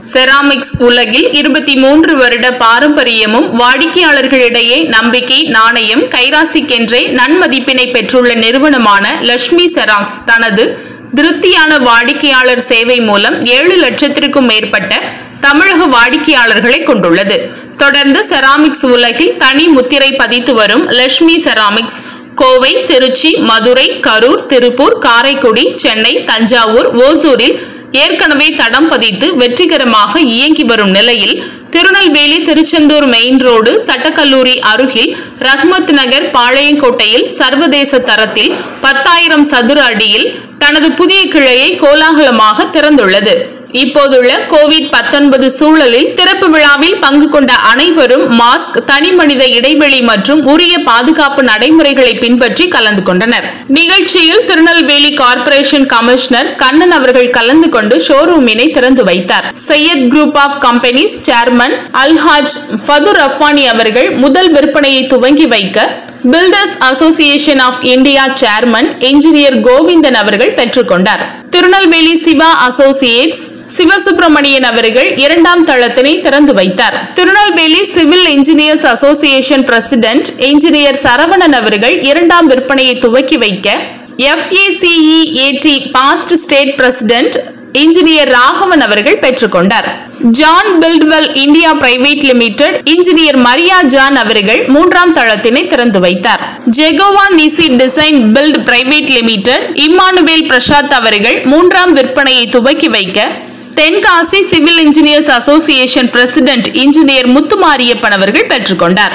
ceramics உலகில் இருபத்தி மூன்று வருட பாரம்பரியமும் வாடிக்கையாளர்களிடையே நம்பிக்கை நாணயம் கைராசிக்கென்றே நன்மதிப்பினை பெற்றுள்ள நிறுவனமான லட்சுமி செராக்ஸ் தனது திருப்தியான வாடிக்கையாளர் சேவை மூலம் ஏழு லட்சத்திற்கும் மேற்பட்ட தமிழக வாடிக்கையாளர்களை கொண்டுள்ளது தொடர்ந்து செராமிக்ஸ் உலகில் தனி முத்திரை பதித்து வரும் லட்சுமி செராமிக்ஸ் கோவை திருச்சி மதுரை கரூர் திருப்பூர் காரைக்குடி சென்னை தஞ்சாவூர் ஓசூரில் ஏற்கனவே தடம் பதித்து வெற்றிகரமாக இயங்கி வரும் நிலையில் திருநெல்வேலி திருச்செந்தூர் மெயின் ரோடு சட்டக்கல்லூரி அருகில் ரஹ்மத் நகர் பாளையங்கோட்டையில் சர்வதேச தரத்தில் பத்தாயிரம் சதுர அடியில் தனது புதிய கிளையை கோலாகலமாக திறந்துள்ளது இப்போதுள்ள கோவிட் 19 சூழலில் திறப்பு விழாவில் பங்கு கொண்ட அனைவரும் மாஸ்க் தனி மனித இடைவெளி மற்றும் உரிய பாதுகாப்பு நடைமுறைகளை பின்பற்றி கலந்து கொண்டனர் நிகழ்ச்சியில் திருநெல்வேலி கார்ப்பரேஷன் கமிஷனர் கண்ணன் அவர்கள் கலந்து கொண்டு ஷோரூமினை திறந்து வைத்தார் Syed group of companies chairman Alhaj Fathur Rafani அவர்கள் முதல் விற்பனையை துவங்கி வைக்க builders association of India chairman engineer Govindan அவர்கள் பெற்றுக்கொண்டார் திருநெல்வேலி சிவா அசோசியேட்ஸ் சிவசுப்பிரமணியன் அவர்கள் இரண்டாம் தளத்தினை திறந்து வைத்தார் Tirunelveli civil engineers association president engineer Saravanan அவர்கள் இரண்டாம் விற்பனையை துவக்கி வைக்க FACEAT past state president engineer Raghavan அவர்கள் பெற்றுக்கொண்டார் John Buildwell India private limited engineer Maria John அவர்கள் மூன்றாம் தளத்தினை திறந்து வைத்தார் Jehovah Nissi design build private limited Emmanuel Prasad அவர்கள் மூன்றாம் விற்பனையை துவக்கி வைக்க Tenkasi civil engineers association president engineer Muthumariappan அவர்கள் பெற்றுக்கொண்டார்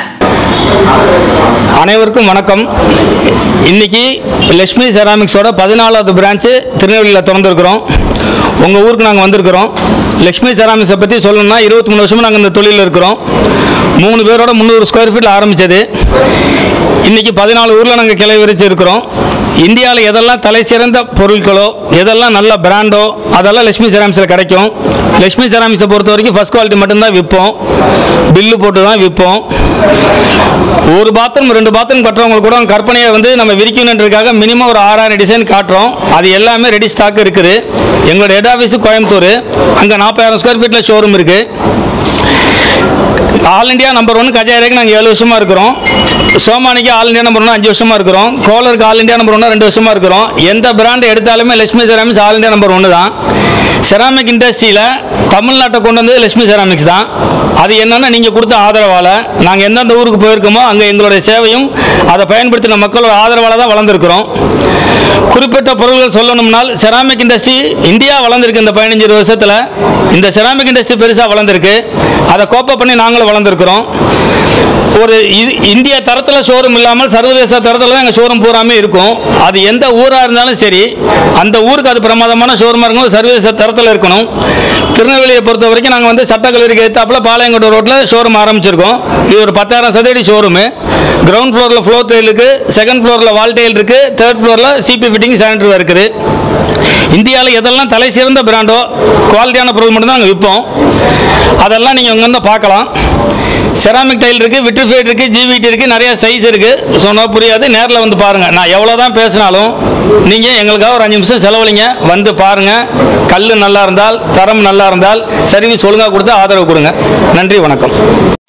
அனைவருக்கும் வணக்கம் இன்னைக்கு லட்சுமி செராமிக்ஸோட பதினாலாவது பிரான்ச்சு திருநெல்வேலியில் திறந்துருக்குறோம் உங்கள் ஊருக்கு நாங்கள் வந்திருக்கிறோம் லட்சுமி செராமிக்ஸை பற்றி சொல்லணும்னா இருபத்தி மூணு வருஷமாக நாங்கள் இந்த தொழிலில் இருக்கிறோம் மூணு பேரோட முந்நூறு ஸ்கொயர் ஃபீட்டில் ஆரம்பித்தது இன்னைக்கு பதினாலு ஊரில் நாங்கள் கிளை விரிச்சு இருக்கிறோம் இந்தியாவில் எதெல்லாம் தலை சிறந்த பொருட்களோ எதெல்லாம் நல்ல பிராண்டோ அதெல்லாம் லட்சுமி செராமிக்ஸில் கிடைக்கும் லட்சுமி செராமிக்ஸை பொறுத்த வரைக்கும் ஃபஸ்ட் குவாலிட்டி மட்டும்தான் விற்போம் பில்லு போட்டு தான் விற்போம் ஒரு பாத்ரூம் ரெண்டு பாத்ரூம் கட்டுறவங்களுக்கு கூட கற்பனையை வந்து நம்ம விரிக்கணுன்றதுக்காக மினிமம் ஒரு ஆறாயிரம் டிசைன் காட்டுறோம் அது எல்லாமே ரெடி ஸ்டாக் இருக்குது எங்களோட ஹெட் ஆஃபீஸு கோயம்புத்தூர் அங்கே நாற்பதாயிரம் ஸ்கொயர் ஃபீட்டில் ஷோரூம் இருக்குது ஆல் இந்தியா நம்பர் ஒன் கஜாரிக்கு நாங்கள் ஏழு வருஷமாக இருக்கிறோம் சோமானிக்கு ஆல் இந்தியா நம்பர் ஒன்று அஞ்சு வருஷமாக இருக்கிறோம் கோலருக்கு ஆல் இந்தியா நம்பர் ஒன்று ரெண்டு வருஷமாக இருக்கிறோம் எந்த பிராண்ட் எடுத்தாலுமே Lakshmi ceramics all India number ஒன்று தான் செராமிக் இண்டஸ்ட்ரியில் தமிழ்நாட்டை கொண்டு வந்தது லட்சுமி செராமிக்ஸ் தான் அது என்னென்னா நீங்கள் கொடுத்த ஆதரவால் நாங்கள் எந்தெந்த ஊருக்கு போயிருக்கோமோ அங்கே எங்களுடைய சேவையும் அதை பயன்படுத்தின மக்களோட ஆதரவால் தான் வளர்ந்துருக்கிறோம் குறிப்பிட்ட பொருள்கள் சொல்லணும்னால் செராமிக் இண்டஸ்ட்ரி இந்தியா வளர்ந்துருக்கு இந்த பதினஞ்சு இருபது வருஷத்தில் இந்த செராமிக் இண்டஸ்ட்ரி பெருசாக வளர்ந்துருக்கு அதை கோப்பை பண்ணி நாங்களும் வளர்ந்துருக்கிறோம் ஒரு இது இந்திய தரத்தில் ஷோரூம் இல்லாமல் சர்வதேச தரத்தில் தான் எங்கள் ஷோரூம் பூராமே இருக்கும் அது எந்த ஊராக இருந்தாலும் சரி அந்த ஊருக்கு அது பிரமாதமான ஷோரூமாக இருக்கணும் சர்வதேச தரத்தில் இருக்கணும் திருநெல்வேலியை பொறுத்த வரைக்கும் நாங்கள் வந்து சட்டக்கல்லூரிக்கு ஏற்றாப்பில் பாளையங்கோட்டை ரோட்டில் ஷோரூம் ஆரம்பிச்சிருக்கோம் இது ஒரு பத்தாயிரம் சதுரடி ஷோரூமு கிரவுண்ட் ஃப்ளோரில் ஃப்ளோர் டைல் இருக்குது செகண்ட் ஃப்ளோரில் வால் டைல் இருக்குது தேர்ட் ஃப்ளோரில் சிபி ஃபிட்டிங் சானிட்டரி இருக்குது இந்தியாவில் எதெல்லாம் தலை சிறந்த பிராண்டோ குவாலிட்டியான பொருள் மட்டும்தான் நாங்கள் விற்போம் அதெல்லாம் நீங்கள் இங்கே வந்து பார்க்கலாம் செராமிக் டைல் இருக்குது விட்ரிஃபைட் இருக்குது ஜிவிடி இருக்குது நிறைய சைஸ் இருக்குது சொன்னால் புரியாது நேரில் வந்து பாருங்கள் நான் எவ்வளோ தான் பேசினாலும் நீங்கள் எங்களுக்காக ஒரு அஞ்சு நிமிஷம் செலவழிங்க வந்து பாருங்கள் கல் நல்லா இருந்தால் தரம் நல்லா இருந்தால் சர்வீஸ் ஒழுங்காக கொடுத்து ஆதரவு கொடுங்க நன்றி வணக்கம்